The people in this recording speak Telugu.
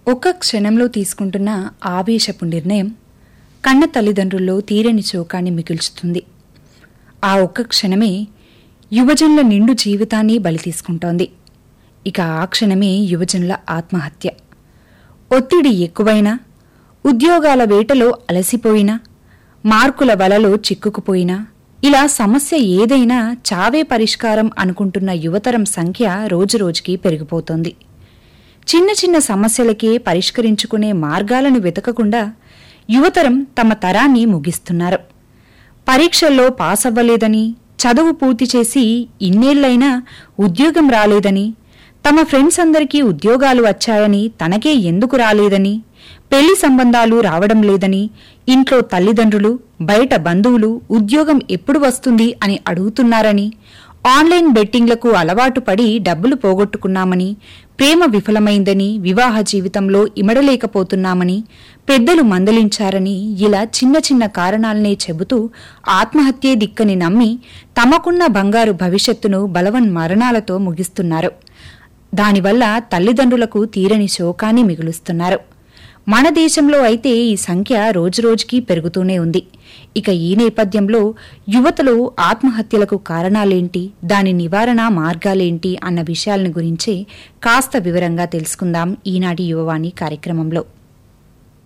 ఒక్క క్షణంలో తీసుకుంటున్న ఆవేశపు నిర్ణయం కన్న తల్లిదండ్రుల్లో తీరని శోకాన్ని మిగుల్చుతుంది ఆ ఒక్క క్షణమే యువజనుల నిండు జీవితాన్ని బలి తీసుకుంటోంది ఇక ఆ క్షణమే యువజనుల ఆత్మహత్య ఒత్తిడి ఎక్కువైనా ఉద్యోగాల వేటలో అలసిపోయినా మార్కుల వలలో చిక్కుకుపోయినా ఇలా సమస్య ఏదైనా చావే పరిష్కారం అనుకుంటున్న యువతరం సంఖ్య రోజురోజుకి పెరిగిపోతోంది చిన్న చిన్న సమస్యలకే పరిష్కరించుకునే మార్గాలను వెతకకుండా యువతరం తమ తరాన్ని ముగిస్తున్నారు పరీక్షల్లో పాస్ అవ్వలేదని చదువు పూర్తి చేసి ఇన్నేళ్లైనా ఉద్యోగం రాలేదని తమ ఫ్రెండ్స్ అందరికీ ఉద్యోగాలు వచ్చాయని తనకే ఎందుకు రాలేదని పెళ్లి సంబంధాలు రావడం లేదని ఇంట్లో తల్లిదండ్రులు బయట బంధువులు ఉద్యోగం ఎప్పుడు వస్తుంది అని అడుగుతున్నారని ఆన్లైన్ బెట్టింగ్లకు అలవాటు పడి డబ్బులు పోగొట్టుకున్నామని ప్రేమ విఫలమైందని వివాహ జీవితంలో ఇమడలేకపోతున్నామని పెద్దలు మందలించారని ఇలా చిన్న చిన్న కారణాలనే చెబుతూ ఆత్మహత్యే దిక్కని నమ్మి తమకున్న బంగారు భవిష్యత్తును బలవన్ మరణాలతో ముగిస్తున్నారు దానివల్ల తల్లిదండ్రులకు తీరని శోకాన్ని మిగులుస్తున్నారు మన దేశంలో అయితే ఈ సంఖ్య రోజురోజుకీ పెరుగుతూనే ఉంది ఇక ఈ నేపథ్యంలో యువతలో ఆత్మహత్యలకు కారణాలేంటి దాని నివారణ మార్గాలేంటి అన్న విషయాలను గురించే కాస్త వివరంగా తెలుసుకుందాం ఈనాటి యువవాణి కార్యక్రమంలో